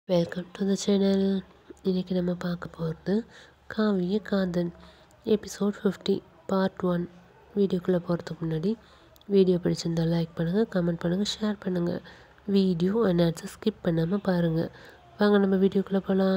welcome to the channel இன்றைக்கி நம்ம பார்க்க போகிறது காவிய காதன் எபிசோட் ஃபிஃப்டி பார்ட் ஒன் வீடியோக்குள்ளே போகிறதுக்கு முன்னாடி வீடியோ பிடிச்சிருந்தால் லைக் பண்ணுங்கள் கமெண்ட் பண்ணுங்கள் ஷேர் பண்ணுங்கள் வீடியோ அண்ட் ஆன்சர் ஸ்கிப் பண்ணாமல் பாருங்கள் வாங்க நம்ம வீடியோக்குள்ளே போகலாம்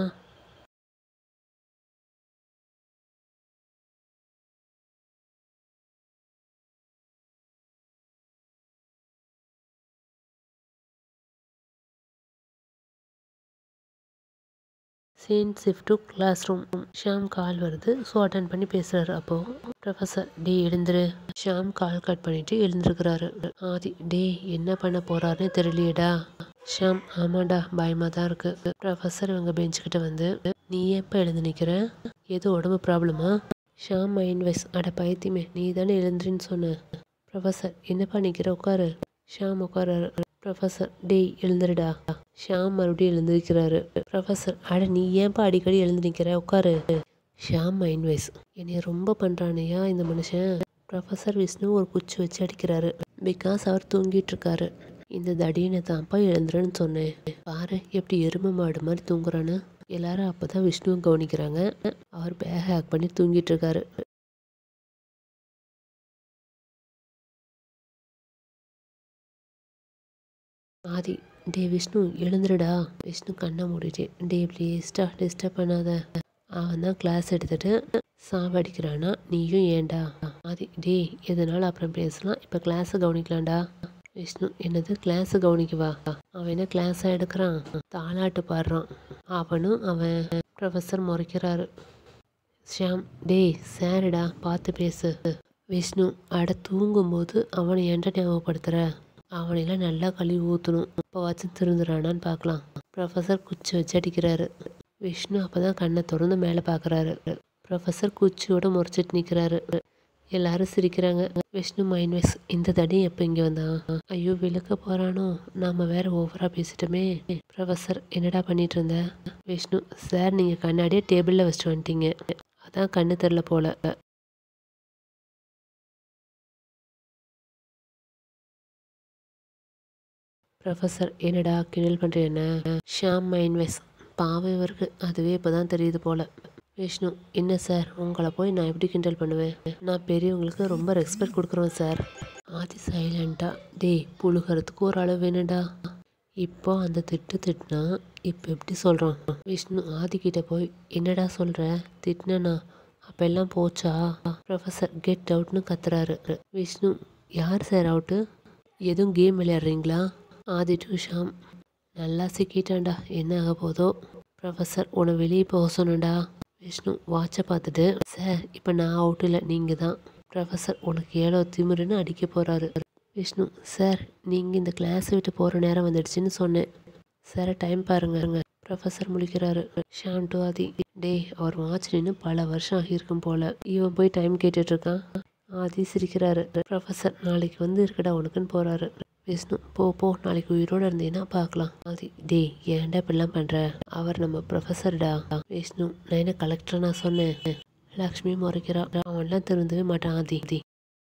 scene shift to classroom Sham call வருது ஸோ அட்டன் பண்ணி பேசுகிறாரு அப்போது ப்ரொஃபஸர் டே எழுந்துரு ஷாம் கால் கட் பண்ணிட்டு எழுந்திருக்கிறாரு ஆதி டே என்ன பண்ண போறாருன்னு தெரியலையேடா ஷாம் ஆமாண்டா பயமாக தான் இருக்கு ப்ரொஃபஸர் இவங்க பெஞ்சுக்கிட்ட வந்து நீ எப்போ எழுந்து நிற்கிற ஏதோ உடம்பு ப்ராப்ளமா ஷாம் மைண்ட் வைஸ் அட பைத்தியமே நீ தானே எழுந்துருன்னு சொன்ன ப்ரொஃபஸர் என்னப்பா நிற்கிற உட்காரு ஷாம் உட்காராரு ப்ரொஃபஸர் டேய் எழுந்துருடா ஷாம் மறுபடியும் எழுந்திருக்கிறாரு ப்ரொஃபஸர் அட நீ ஏன்பா அடிக்கடி எழுந்து நிற்கிற உட்காரு ஷாம் மைண்ட் வைஸ் என்னைய ரொம்ப பண்ணுறானையா இந்த மனுஷன் ப்ரொஃபஸர் விஷ்ணு ஒரு குச்சி வச்சு அடிக்கிறாரு பிகாஸ் அவர் தூங்கிட்டு இருக்காரு இந்த தடியனை தான்ப்பா எழுந்துருன்னு சொன்னேன் பாரு எப்படி எருமை மாடு மாதிரி தூங்குறான்னு எல்லாரும் அப்பதான் விஷ்ணுவை கவனிக்கிறாங்க அவர் பேக் ஹேக் பண்ணி தூங்கிட்டு இருக்காரு ஆதி டே விஷ்ணு எழுந்துருடா விஷ்ணு கண்ணை மூடிட்டு டே ப்ளீஸ்டா டிஸ்டர்ப் பண்ணாத அவன் தான் கிளாஸ் எடுத்துட்டு சாவடிக்கிறானா நீயும் ஏன்டா ஆதி டே எதனால அப்புறம் பேசலாம் இப்போ கிளாஸை கவனிக்கலாம்டா விஷ்ணு என்னது கிளாஸை கவனிக்கவா அவன் என்ன கிளாஸாக எடுக்கிறான் தாளாட்டு பாடுறான் அவனும் அவன் ப்ரொஃபஸர் முறைக்கிறாரு ஷியாம் டேய் சாருடா பார்த்து பேசு விஷ்ணு அட தூங்கும்போது அவனை ஏன்டா ஞாபகப்படுத்துற அவனையெல்லாம் நல்லா கழுவி ஊற்றணும் இப்போ வச்சு திருந்துறானான்னு பார்க்கலாம் ப்ரொஃபஸர் குச்சி வச்சு அடிக்கிறாரு விஷ்ணு அப்போ தான் கண்ணை திறந்து மேலே பார்க்குறாரு ப்ரொஃபஸர் குச்சியோட முறைச்சிட்டு நிற்கிறாரு எல்லாரும் சிரிக்கிறாங்க விஷ்ணு மைண்ட் வைஸ் இந்த தடி எப்போ இங்கே வந்தான் ஐயோ விழுக்க போகிறானோ நாம் வேற ஓவராக பேசிட்டோமே ப்ரொஃபஸர் என்னடா பண்ணிட்டு இருந்த விஷ்ணு சார் நீங்கள் கண்ணாடியே டேபிளில் வச்சுட்டு வந்துட்டீங்க அதான் கண்ணு தெரில போல ப்ரொஃபஸர் என்னடா கிண்டல் பண்ணுற என்ன ஷாம் மைண்ட் வைஸ் பாவம் இவருக்கு அதுவே இப்போ தான் தெரியுது போல விஷ்ணு என்ன சார் உங்களை போய் நான் எப்படி கிண்டல் பண்ணுவேன் நான் பெரியவங்களுக்கு ரொம்ப ரெஸ்பெக்ட் கொடுக்குறேன் சார் ஆதி சைலண்டா டேய் புழுகிறதுக்கு ஒரு அளவு வேணும்டா இப்போ அந்த திட்டு திட்டினா இப்போ எப்படி சொல்கிறான் விஷ்ணு ஆதிக்கிட்ட போய் என்னடா சொல்கிற திட்டினா அப்போ எல்லாம் போச்சா ப்ரொஃபஸர் கெட் அவுட்னு கத்துறாரு விஷ்ணு யார் சார் அவுட்டு எதுவும் கேம் விளையாடுறீங்களா ஆதி டு ஷாம் நல்லா சிக்கிட்டான்டா என்ன ஆக போதோ ப்ரொஃபஸர் உன்னை வெளியே போக சொன்னடா விஷ்ணு வாட்சை பார்த்துட்டு சார் இப்போ நான் அவுட் இல்லை நீங்கள் தான் ப்ரொஃபஸர் உனக்கு ஏழோ திமிருன்னு அடிக்க போகிறாரு விஷ்ணு சார் நீங்கள் இந்த கிளாஸ் விட்டு போகிற நேரம் வந்துடுச்சுன்னு சொன்னேன் சார் டைம் பாருங்க ப்ரொஃபஸர் முழிக்கிறாரு ஷாம் டு ஆதி டேய் அவர் வாட்ச் நின்று பல வருஷம் ஆகியிருக்கும் போல இவன் போய் டைம் கேட்டுட்டு இருக்கான் ஆதி சிரிக்கிறாரு ப்ரொஃபஸர் நாளைக்கு வந்து இருக்கடா உனக்குன்னு போகிறாரு விஷ்ணு போ போ நாளைக்கு உயிரோட இருந்தீங்கன்னா பார்க்கலாம் ஆதி டேய் ஏன்டா இப்படிலாம் பண்ணுற அவர் நம்ம ப்ரொஃபஸர்டா விஷ்ணு நான் என்ன கலெக்டர் நான் சொன்னேன் லக்ஷ்மி முறைக்கிறா அவன்லாம் திருந்தவே மாட்டான் ஆதி ஆதி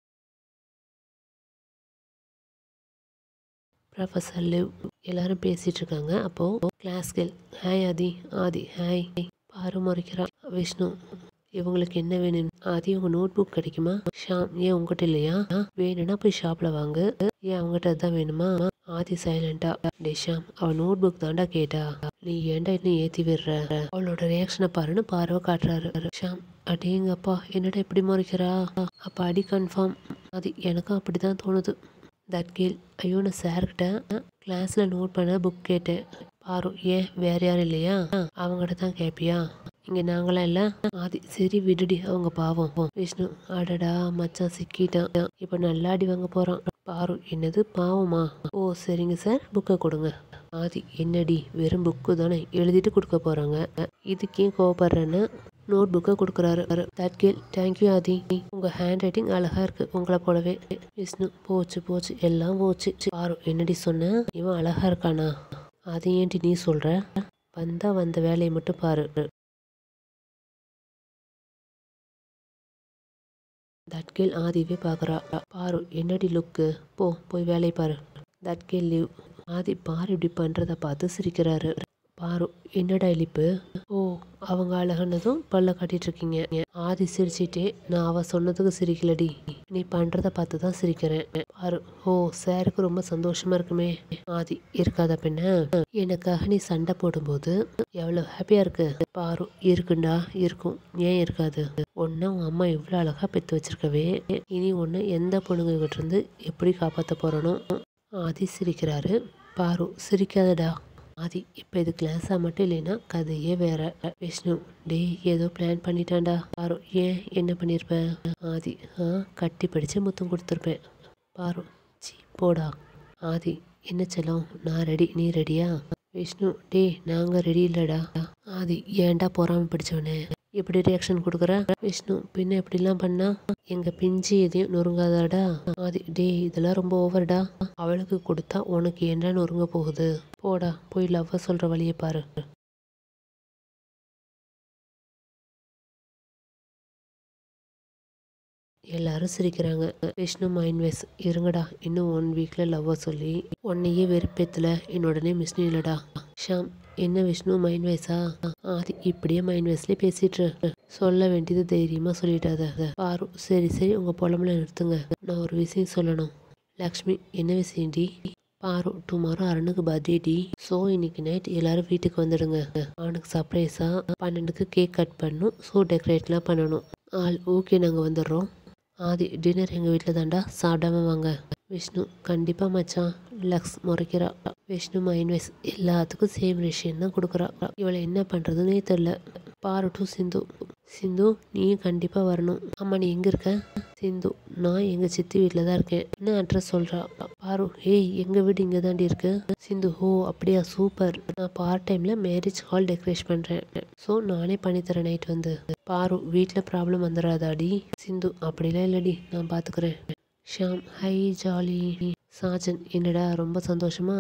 ப்ரொஃபஸர் லிவ் எல்லாரும் பேசிட்டு இருக்காங்க அப்போ கிளாஸ் கேள் ஹாய் ஆதி ஆதி ஹாய் பாரு முறைக்கிறா விஷ்ணு இவங்களுக்கு என்ன வேணும் ஆதி உங்க நோட் புக் கிடைக்குமா ஷாம் ஏன் உங்ககிட்ட இல்லையா வேணும்னா போய் ஷாப்ல வாங்கு ஏன் அவங்ககிட்ட தான் வேணுமா ஆதி சைலண்டா டே ஷாம் அவன் நோட் புக் தாண்டா கேட்டா நீ ஏன்டா இன்னும் ஏத்தி விடுற அவளோட ரியாக்ஷனை பாருன்னு பார்வை காட்டுறாரு ஷாம் அடேங்கப்பா என்னடா இப்படி முறைக்கிறா அப்ப அடி கன்ஃபார்ம் அது எனக்கும் அப்படிதான் தோணுது தட் கேள் ஐயோ நான் சார்கிட்ட கிளாஸ்ல நோட் பண்ண புக் கேட்டேன் பாரு ஏன் வேற யாரும் இல்லையா அவங்ககிட்ட தான் கேட்பியா இங்க நாங்களாம் இல்ல ஆதி சரி விடுடி அவங்க பாவம் விஷ்ணு அடடா மச்சான் சிக்கிட்டான் இப்ப நல்லா அடி வாங்க போறான் பாரு என்னது பாவமா ஓ சரிங்க சார் புக்கை கொடுங்க ஆதி என்னடி வெறும் புக்கு தானே எழுதிட்டு கொடுக்க போறாங்க இதுக்கே கோவப்படுறேன்னு நோட் புக்கை கொடுக்குறாரு தட் கேள் தேங்க்யூ ஆதி உங்க ஹேண்ட் ரைட்டிங் அழகா இருக்கு உங்களை போலவே விஷ்ணு போச்சு போச்சு எல்லாம் போச்சு பாரு என்னடி சொன்ன இவன் அழகா இருக்கானா அது ஏன்டி நீ சொல்ற வந்தா வந்த வேலையை மட்டும் பாரு தட் கேள் ஆதிவே பார்க்குறா பாரு என்னடி லுக்கு போ போய் வேலையை பாரு தட் கேள் லீவ் ஆதி பாரு இப்படி பண்ணுறத பார்த்து சிரிக்கிறாரு பாரு என்னடா இழிப்பு ஓ அவங்க அழகுனதும் பல்ல காட்டிட்டு இருக்கீங்க ஆதி சிரிச்சிட்டே நான் அவ சொன்னதுக்கு சிரிக்கலடி நீ பண்றத பார்த்து தான் சிரிக்கிறேன் பாரு ஓ சாருக்கு ரொம்ப சந்தோஷமா இருக்குமே ஆதி இருக்காத பின்ன எனக்காக நீ சண்டை போடும்போது எவ்வளவு ஹாப்பியா இருக்கு பாரு இருக்குண்டா இருக்கும் ஏன் இருக்காது உன்னை உன் அம்மா இவ்வளோ அழகா பெத்து வச்சிருக்கவே இனி உன்னை எந்த பொண்ணுங்க கிட்ட இருந்து எப்படி காப்பாற்ற போறனோ ஆதி சிரிக்கிறாரு பாரு சிரிக்காதடா ஆதி இப்போ இது கிளாஸாக மட்டும் இல்லைன்னா கதையே வேற விஷ்ணு டேய் ஏதோ பிளான் பண்ணிட்டான்டா பாரு ஏன் என்ன பண்ணியிருப்பேன் ஆதி ஆ கட்டி பிடிச்சு முத்தம் கொடுத்துருப்பேன் பாரு சி போடா ஆதி என்ன செல்லம் நான் ரெடி நீ ரெடியா விஷ்ணு டேய் நாங்கள் ரெடி இல்லைடா ஆதி ஏன்டா பொறாம பிடிச்சவனே இப்படி ரியாக்ஷன் கொடுக்குற விஷ்ணு பின்ன இப்படிலாம் பண்ணா எங்க பிஞ்சு எதையும் நொறுங்காதாடா ஆதி டேய் இதெல்லாம் ரொம்ப ஓவர்டா அவளுக்கு கொடுத்தா உனக்கு என்ன நொறுங்க போகுது போடா போய் லவ்வ சொல்ற வழியை பாரு எல்லாரும் சிரிக்கிறாங்க விஷ்ணு மைண்ட்வேஸ் இருங்கடா இன்னும் ஒன் வீக்ல லவ்வ சொல்லி உன்னையே வெறுப்பேத்துல என்னோடனே மிஸ்னு இல்லடா ஷாம் என்ன விஷ்ணு மைண்ட் வைஸா ஆதி இப்படியே மைண்ட் வைஸ்லயே பேசிட்டு சொல்ல வேண்டியது தைரியமா சொல்லிட்டாத பாரு சரி சரி உங்க புலம்புல நிறுத்துங்க நான் ஒரு விஷயம் சொல்லணும் லக்ஷ்மி என்ன விஷயம்டி பாரு டுமாரோ அருணுக்கு பர்த்டே டி ஸோ இன்னைக்கு நைட் எல்லாரும் வீட்டுக்கு வந்துடுங்க அவனுக்கு சர்ப்ரைஸா பன்னெண்டுக்கு கேக் கட் பண்ணணும் ஸோ டெக்கரேட்லாம் பண்ணணும் ஆள் ஓகே நாங்கள் வந்துடுறோம் ஆதி டின்னர் எங்கள் வீட்டில் தாண்டா சாப்பிடாம வாங்க விஷ்ணு கண்டிப்பா மச்சான் லக்ஸ் முறைக்கிறா விஷ்ணு மைண்ட் வைஸ் எல்லாத்துக்கும் சேம் ரேஷியன் தான் கொடுக்குறா இவளை என்ன பண்ணுறதுன்னே தெரில பாரு டு சிந்து சிந்து நீயும் கண்டிப்பாக வரணும் அம்மா நீ எங்கே இருக்க சிந்து நான் எங்கள் சித்தி வீட்டில் தான் இருக்கேன் என்ன அட்ரஸ் சொல்கிறா பாரு ஏய் எங்கள் வீடு இங்கே தாண்டி இருக்கு சிந்து ஓ அப்படியா சூப்பர் நான் part time marriage hall decorate பண்ணுறேன் ஸோ நானே பண்ணித்தரேன் நைட் வந்து பாரு வீட்டில் ப்ராப்ளம் வந்துடாதாடி சிந்து அப்படிலாம் இல்லடி நான் பார்த்துக்கிறேன் ஷாம் ஹை ஜாலி சாஜன் என்னடா ரொம்ப சந்தோஷமா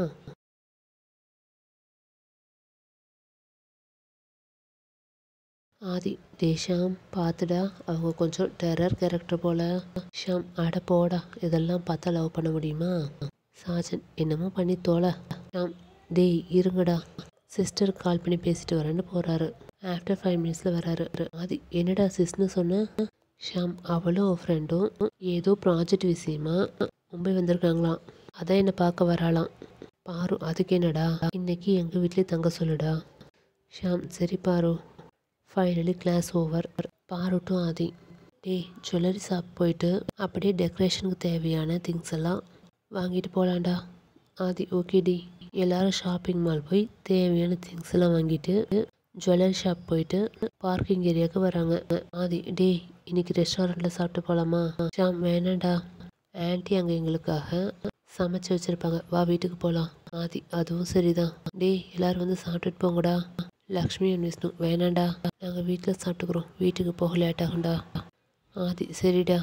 ஆதி டே ஷாம் பார்த்துடா அவங்க கொஞ்சம் டெரர் கேரக்டர் போல ஷாம் அட போடா இதெல்லாம் பார்த்தா லவ் பண்ண முடியுமா சாஜன் என்னமோ பண்ணி தோல ஷாம் டேய் இருங்கடா சிஸ்டருக்கு கால் பண்ணி பேசிட்டு வரேன்னு போறாரு ஆஃப்டர் ஃபைவ் மினிட்ஸில் வராரு ஆதி என்னடா சிஸ்னு சொன்ன ஷாம் அவளும் ஃப்ரெண்டும் ஏதோ ப்ராஜெக்ட் விஷயமா மும்பை வந்திருக்காங்களாம் அதான் என்னை பார்க்க வராளாம் பாரு அதுக்கு என்னடா இன்னைக்கு எங்கள் வீட்லேயே தங்க சொல்லுடா ஷாம் சரி பாரு ஃபைனலி கிளாஸ் ஓவர் பாருட்டும் ஆதி டேய் ஜுவல்லரி ஷாப் போயிட்டு அப்படியே டெக்கரேஷனுக்கு தேவையான திங்ஸ் எல்லாம் வாங்கிட்டு போகலாண்டா ஆதி ஓகே டி எல்லாரும் ஷாப்பிங் மால் போய் தேவையான திங்ஸ் எல்லாம் வாங்கிட்டு ஜுவல்லரி ஷாப் போயிட்டு பார்க்கிங் ஏரியாவுக்கு வராங்க ஆதி டேய் இன்னைக்கு ரெஸ்டாரண்ட்டில் சாப்பிட்டு போகலாமா ஷாம் வேணாண்டா ஆன்ட்டி அங்கே எங்களுக்காக சமைச்சு வச்சிருப்பாங்க வா வீட்டுக்கு போகலாம் ஆதி அதுவும் சரிதான் டேய் எல்லாரும் வந்து சாப்பிட்டுட்டு போங்கடா லக்ஷ்மி அண்ட் விஷ்ணு வேணாண்டா நாங்கள் வீட்டில் சாப்பிட்டுக்குறோம் வீட்டுக்கு போக லேட் ஆகும்டா ஆதி சரிடா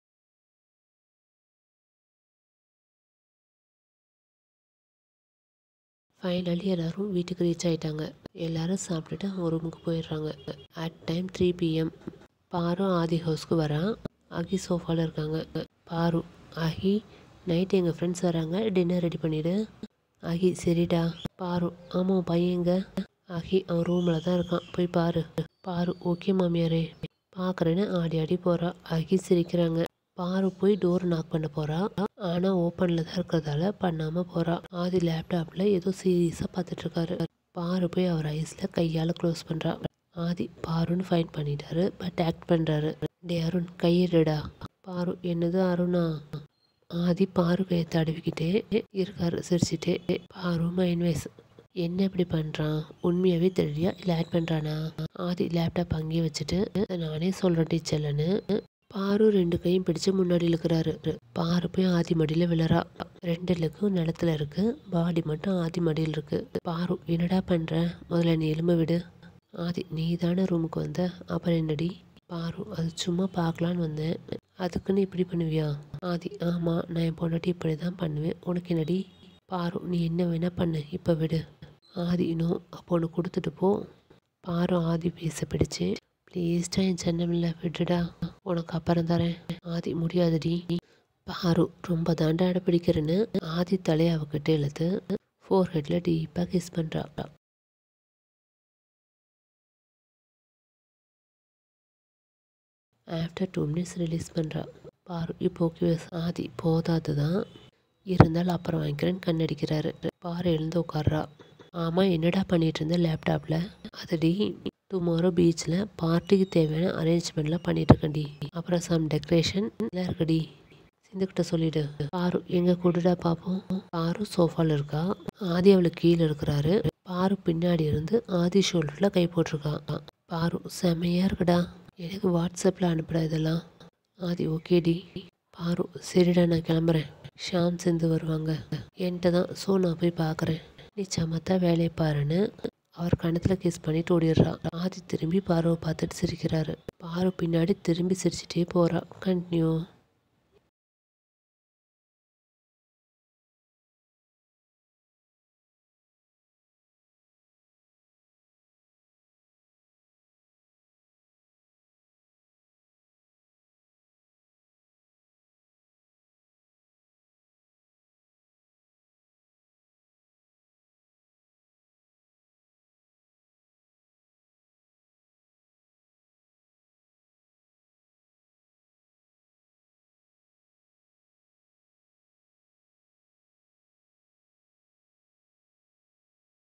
ஃபைனலி எல்லாரும் வீட்டுக்கு ரீச் ஆயிட்டாங்க எல்லாரும் சாப்பிட்டுட்டு அவங்க ரூமுக்கு போயிடுறாங்க அட் டைம் த்ரீ பிஎம் பாரு ஆதி ஹவுஸ்க்கு வரான் அகி சோஃபாவில் இருக்காங்க பாரு அகி நைட் எங்கள் ஃப்ரெண்ட்ஸ் வராங்க டின்னர் ரெடி பண்ணிவிடு அகி சரிடா பாரு ஆமாம் உன் பையன் எங்க அகி அவன் ரூமில் தான் இருக்கான் போய் பாரு பாரு ஓகே மாமியாரே பார்க்குறேன்னு ஆடி ஆடி போகிறா அகி சிரிக்கிறாங்க பாரு போய் டோர் நாக் பண்ண போறா ஆனால் ஓப்பனில் தான் இருக்கிறதால பண்ணாமல் போறா ஆதி லேப்டாப்பில் ஏதோ சீரியஸாக பார்த்துட்டு இருக்காரு பாரு போய் அவர் ஐஸில் கையால் க்ளோஸ் பண்ணுறா ஆதி பாருன்னு ஃபைன் பண்ணிட்டாரு பட் ஆக்ட் பண்ணுறாரு டே அருண் கையிடுடா பாரு என்னது அருணா ஆதி பாரு கையை தடவிக்கிட்டே இருக்காரு சிரிச்சிட்டே பாரு மைண்ட் வைஸ் என்ன இப்படி பண்ணுறான் உண்மையாகவே தெரியலையா இல்லை ஆட் பண்ணுறானா ஆதி லேப்டாப் அங்கேயே வச்சுட்டு நானே சொல்கிறேன் டீச்சர்லன்னு பாரு ரெண்டு கையும் பிடிச்சு முன்னாடி இழுக்கிறாரு பாரு போய் ஆதி மடியில் விழறா ரெண்டு லெக்கும் நிலத்துல இருக்கு பாடி மட்டும் ஆதி மடியில் இருக்கு பாரு என்னடா பண்ற முதல்ல நீ எலும்ப விடு ஆதி நீ தானே ரூமுக்கு வந்த அப்புறம் என்னடி பாரு அது சும்மா பார்க்கலான்னு வந்தேன் அதுக்குன்னு இப்படி பண்ணுவியா ஆதி ஆமா நான் என் பொண்டாட்டி இப்படி தான் பண்ணுவேன் உனக்கு என்னடி பாரு நீ என்ன வேணா பண்ணு இப்போ விடு ஆதி இன்னும் அப்போ ஒன்று கொடுத்துட்டு போ பாரு ஆதி பேச பிடிச்சு ப்ளீஸ்டா என் சென்னமில்ல விடுடா உனக்கு அப்புறம் தரேன் ஆதி முடியாதுடி பாரு ரொம்ப தாண்டா அடப்பிடிக்கிறேன்னு ஆதி தலையை அவகிட்ட இழுத்து ஃபோர் ஹெட்ல டீப்பாக கிஸ் பண்ணுறா ஆஃப்டர் டூ மினிட்ஸ் ரிலீஸ் பண்ணுறா பாரு இப்போ ஓகே ஆதி போதாது தான் இருந்தாலும் அப்புறம் வாங்கிக்கிறேன்னு கண்ணடிக்கிறாரு பாரு எழுந்து உட்கார்றா ஆமாம் என்னடா பண்ணிட்டு இருந்த லேப்டாப்பில் அதுடி டுமாரோ பீச்சில் பார்ட்டிக்கு தேவையான அரேஞ்ச்மெண்ட்லாம் பண்ணிட்டு இருக்கேன்டி அப்புறம் சம் டெக்கரேஷன் எல்லாம் இருக்குடி சிந்துக்கிட்ட சொல்லிடு பாரு எங்க கூடுடா பார்ப்போம் பாரு சோஃபால இருக்கா ஆதி அவளுக்கு கீழே இருக்கிறாரு பாரு பின்னாடி இருந்து ஆதி ஷோல்டரில் கை போட்டிருக்கான் பாரு செமையா இருக்குடா எனக்கு வாட்ஸ்அப்பில் அனுப்புடா இதெல்லாம் ஆதி ஓகேடி பாரு சரிடா நான் கிளம்புறேன் ஷாம் சேர்ந்து வருவாங்க என்கிட்ட தான் ஸோ நான் போய் பார்க்குறேன் நீ சமத்தா வேலையை பாருன்னு அவர் கணத்துல கிஸ் பண்ணிட்டு ஓடிடுறா ஆதி திரும்பி பாருவை பார்த்துட்டு சிரிக்கிறாரு பாரு பின்னாடி திரும்பி சிரிச்சிட்டே போறா கண்டினியூ